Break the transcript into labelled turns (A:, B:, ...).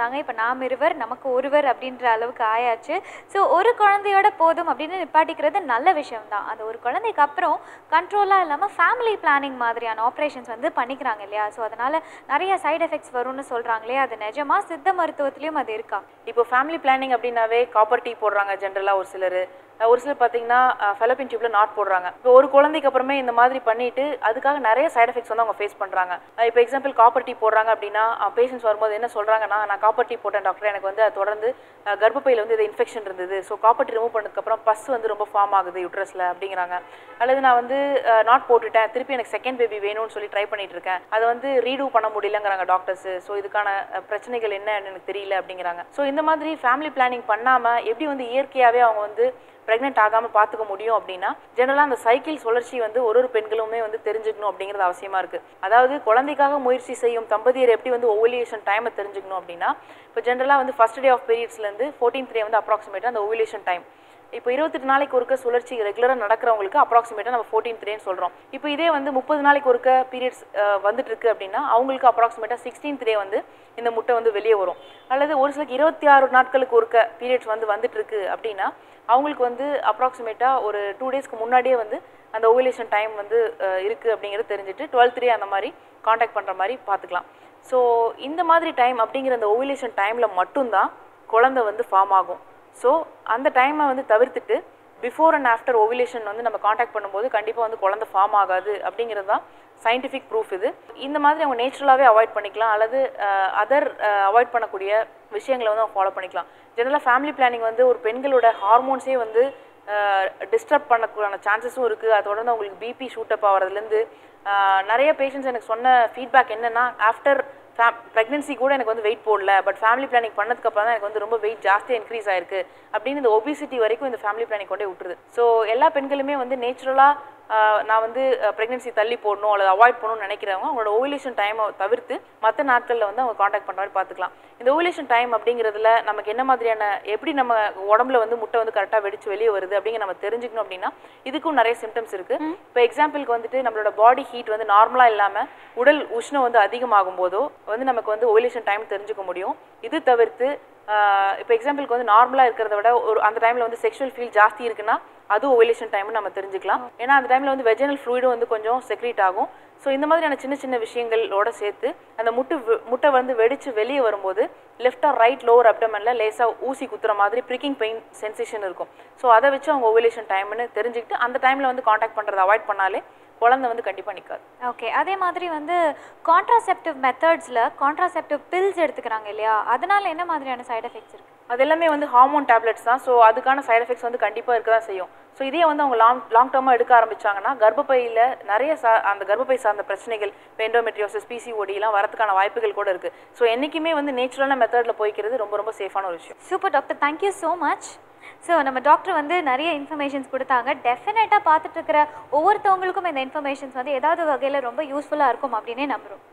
A: இருந்தாங்க இப்போ நாம் இருவர் நமக்கு ஒருவர் அப்படின்ற அளவுக்கு ஆயாச்சு ஸோ ஒரு குழந்தையோட போதும் அப்படின்னு நிப்பாட்டிக்கிறது நல்ல விஷயம் தான் அந்த ஒரு குழந்தைக்கு அப்புறம் கண்ட்ரோலாக இல்லாமல் ஃபேமிலி பிளானிங் மாதிரியான ஆப்ரேஷன்ஸ் வந்து பண்ணிக்கிறாங்க இல்லையா ஸோ அதனால் நிறைய சைடு எஃபெக்ட்ஸ் வரும்னு சொல்கிறாங்களே அது நிஜமா சித்த மருத்துவத்துலேயும் அது இருக்கா
B: இப்போ ஃபேமிலி பிளானிங் அப்படின்னாவே காப்பர் டீ போடுறாங்க ஜென்ரலாக ஒரு சிலர் ஒரு சிலர் பார்த்தீங்கன்னா ஃபெலப்பின் டியூப்ல நாட் போடுறாங்க இப்போ ஒரு குழந்தைக்கு அப்புறமே இந்த மாதிரி பண்ணிட்டு அதுக்காக நிறைய சைடு எஃபெக்ட்ஸ் வந்து அவங்க ஃபேஸ் பண்ணுறாங்க இப்போ எக்ஸாம்பிள் காப்பர் டீ போடுறாங்க அப்படின்னா பேஷண்ட்ஸ் வரும்போது என்ன சொல்கிறாங்கன்னா நான் காப்பர் டீ போட்டேன் டாக்டர் எனக்கு வந்து அது தொடர்ந்து அஹ், கர்ப்பப்பையில வந்து இது இன்ஃபெக்ஷன் இருந்தது ஸோ காப்பர் டீ ரிமூவ் பண்ணதுக்கப்புறம் பஸ் வந்து ரொம்ப ஃபார்ம் ஆகுது யூட்ரஸில் அப்படிங்கிறாங்க அல்லது நான் வந்து நாட் போட்டுட்டேன் திருப்பி எனக்கு செகண்ட் பேபி வேணும்னு சொல்லி ட்ரை பண்ணிட்டு இருக்கேன் அதை வந்து ரீடூ பண்ண முடியலங்கிறாங்க டாக்டர்ஸ் ஸோ இதுக்கான அஹ், பிரச்சனைகள் என்னன்னு எனக்கு தெரியல அப்படிங்கிறாங்க ஸோ இந்த மாதிரி ஃபேமிலி பிளானிங் பண்ணாமல் எப்படி வந்து இயற்கையாகவே அவங்க வந்து ப்ரெக்னென்ட் ஆகாமல் பார்த்துக்க முடியும் அப்படின்னா ஜெனரலாக அந்த சைக்கிள் சுழற்சி வந்து ஒரு ஒரு பெண்களுமே வந்து தெரிஞ்சுக்கணும் அப்படிங்கிறது அவசியமாக இருக்குது அதாவது குழந்தைக்காக முயற்சி செய்யும் தம்பதியர் எப்படி வந்து ஓவிலேஷன் டைமை தெரிஞ்சுக்கணும் அப்படின்னா இப்போ ஜென்ரலாக வந்து ஃபர்ஸ்ட் டே ஆஃப் பீரியட்ஸ்லேருந்து ஃபோர்டீன்த் டே வந்து அப்ராக்சிமேட்டாக அந்த ஓவிலேஷன் டைம் இப்போ இருபத்தெட்டு நாளைக்கு ஒருக்க சுழற்சி ரெகுலராக நடக்கிறவங்களுக்கு அப்ராக்சிமேட்டாக நம்ம ஃபோர்டீன் த்ரேன்னு சொல்கிறோம் இப்போ இதே வந்து முப்பது நாளைக்கு ஒருக்க பீரியட்ஸ் வந்துட்டு இருக்கு அப்படின்னா அவங்களுக்கு அப்ராக்சிமேட்டாக சிக்ஸ்டீன்த் டே வந்து இந்த முட்டை வந்து வெளியே வரும் அல்லது ஒரு சிலருக்கு இருபத்தி ஆறு நாட்களுக்கு ஒருக்க பீரியட்ஸ் வந்து வந்துட்டு இருக்கு அப்படின்னா அவங்களுக்கு வந்து அப்ராக்சிமேட்டாக ஒரு டூ டேஸ்க்கு முன்னாடியே வந்து அந்த ஓவிலேஷன் டைம் வந்து அஹ், இருக்கு அப்படிங்கிறது தெரிஞ்சுட்டு டுவெல்த் டே அந்த மாதிரி காண்டாக்ட் பண்ணுற மாதிரி பார்த்துக்கலாம் ஸோ இந்த மாதிரி டைம் அப்படிங்கிற அந்த ஓவிலேஷன் டைமில் மட்டும்தான் குழந்தை வந்து ஃபார்ம் ஆகும் ஸோ அந்த டைமை வந்து தவிர்த்துட்டு பிஃபோர் அண்ட் ஆஃப்டர் ஓவிலேஷன் வந்து நம்ம காண்டாக்ட் பண்ணும்போது கண்டிப்பாக வந்து குழந்தை ஃபார்ம் ஆகாது அப்படிங்கிறது தான் சயின்டிஃபிக் ப்ரூஃப் இது இந்த மாதிரி அவங்க நேச்சுரலாகவே அவாய்ட் பண்ணிக்கலாம் அல்லது அதர் அவாய்ட் பண்ணக்கூடிய விஷயங்களை வந்து அவங்க ஃபாலோ பண்ணிக்கலாம் ஜெனரலாக ஃபேமிலி பிளானிங் வந்து ஒரு பெண்களோட ஹார்மோன்ஸே வந்து டிஸ்டர்ப் பண்ணக்கூடான சான்சஸும் இருக்குது அது தொடர்ந்து அவங்களுக்கு பிபி ஷூட்டப் ஆகிறதுலேருந்து நிறைய பேஷண்ட்ஸ் எனக்கு சொன்ன ஃபீட்பேக் என்னென்னா ஆஃப்டர் ஃபேம் ப்ரெக்னென்சி கூட எனக்கு வந்து வெயிட் போடல பட் ஃபேமிலி பிளானிங் பண்ணதுக்கு அப்புறம் தான் எனக்கு வந்து ரொம்ப வெயிட் ஜாஸ்தியாக இன்க்ரீஸ் ஆயிருக்கு அப்படின்னு இந்த ஒபிசிட்டி வரைக்கும் இந்த ஃபேமிலி பிளானிங் கொண்டே விட்டுருது ஸோ எல்லா பெண்களுமே வந்து நேச்சுரலாக நான் வந்து ப்ரெக்னென்சி தள்ளி போடணும் அல்லது அவாய்ட் பண்ணணும்னு நினைக்கிறவங்க அவங்களோட ஓவிலேஷன் டைமை தவிர்த்து மற்ற நாட்களில் வந்து அவங்க காண்டாக்ட் பண்ணுற மாதிரி பார்த்துக்கலாம் இந்த ஓவிலேஷன் டைம் அப்படிங்கிறதுல நமக்கு என்ன மாதிரியான எப்படி நம்ம உடம்புல வந்து முட்டை வந்து கரெக்டாக வெடிச்சு வெளியே வருது அப்படிங்கிற நம்ம தெரிஞ்சுக்கணும் அப்படின்னா இதுக்கும் நிறைய சிம்டம்ஸ் இருக்கு இப்போ எக்ஸாம்பிளுக்கு வந்துட்டு நம்மளோட பாடி ஹீட் வந்து நார்மலாக இல்லாமல் உடல் உஷ்ணம் வந்து அதிகமாகும் போதோ வந்து நமக்கு வந்து ஓவிலேஷன் டைம் தெரிஞ்சுக்க முடியும் இது தவிர்த்து இப்போ எக்ஸாம்பிளுக்கு வந்து நார்மலாக இருக்கிறத விட ஒரு அந்த டைமில் வந்து செக்ஷுவல் ஃபீல் ஜாஸ்தி இருக்குன்னா அது ஓவிலேஷன் டைம்னு நம்ம தெரிஞ்சுக்கலாம் ஏன்னா அந்த டைமில் வந்து வெஜினல் ஃப்ளூயிடும் வந்து கொஞ்சம் செக்ரீட் ஆகும் ஸோ இந்த மாதிரியான சின்ன சின்ன விஷயங்களோட சேர்த்து அந்த முட்டு வெ- முட்டை வந்து வெடிச்சு வெளியே வரும்போது லெஃப்ட் ஆர் ரைட் லோவர் அப்டமனில் லேசாக ஊசி குத்துற மாதிரி ப்ரிக்கிங் பெயின் சென்சேஷன் இருக்கும் ஸோ அதை வச்சு அவங்க ஓவிலேஷன் டைம்னு தெரிஞ்சுக்கிட்டு அந்த டைமில் வந்து காண்டாக்ட் பண்ணுறதை அவாய்ட் பண்ணாலே குழந்தை வந்து கண்டிப்பாக நிற்காது
A: ஓகே அதே மாதிரி வந்து கான்ட்ராசெப்டிவ் மெத்தட்ஸில் கான்ட்ராசெப்டிவ் பில்ஸ் எடுத்துக்கிறாங்க இல்லையா அதனால என்ன மாதிரியான சைடு எஃபெக்ட்ஸ் இருக்கு
B: அது எல்லாமே வந்து ஹார்மோன் டேப்லெட்ஸ் தான் ஸோ அதுக்கான சைடு எஃபெக்ட்ஸ் வந்து கண்டிப்பாக இருக்க தான் செய்யும் ஸோ இதே வந்து அவங்க லாங் லாங் டேர்மாக எடுக்க ஆரம்பிச்சாங்கன்னா கர்ப்பப்பையில் நிறைய சா அந்த கர்ப்பப்பை சார்ந்த பிரச்சனைகள் பெண்டோமெட்ரியோசிஸ் பிசிஓடிலாம் வரதுக்கான வாய்ப்புகள் கூட இருக்குது ஸோ என்றைக்குமே வந்து நேச்சுரலான மெத்தடில் போய்க்கிறது ரொம்ப ரொம்ப சேஃபான ஒரு விஷயம்
A: super doctor thank you so much so நம்ம டாக்டர் வந்து நிறைய இன்ஃபர்மேஷன்ஸ் கொடுத்தாங்க டெஃபினட்டாக பார்த்துட்டு இருக்கிற ஒவ்வொருத்தவங்களுக்கும் இந்த இன்ஃபர்மேஷன்ஸ் வந்து ஏதாவது வகையில் ரொம்ப யூஸ்ஃபுல்லாக இருக்கும் அப்படின்னே நம்புகிறோம்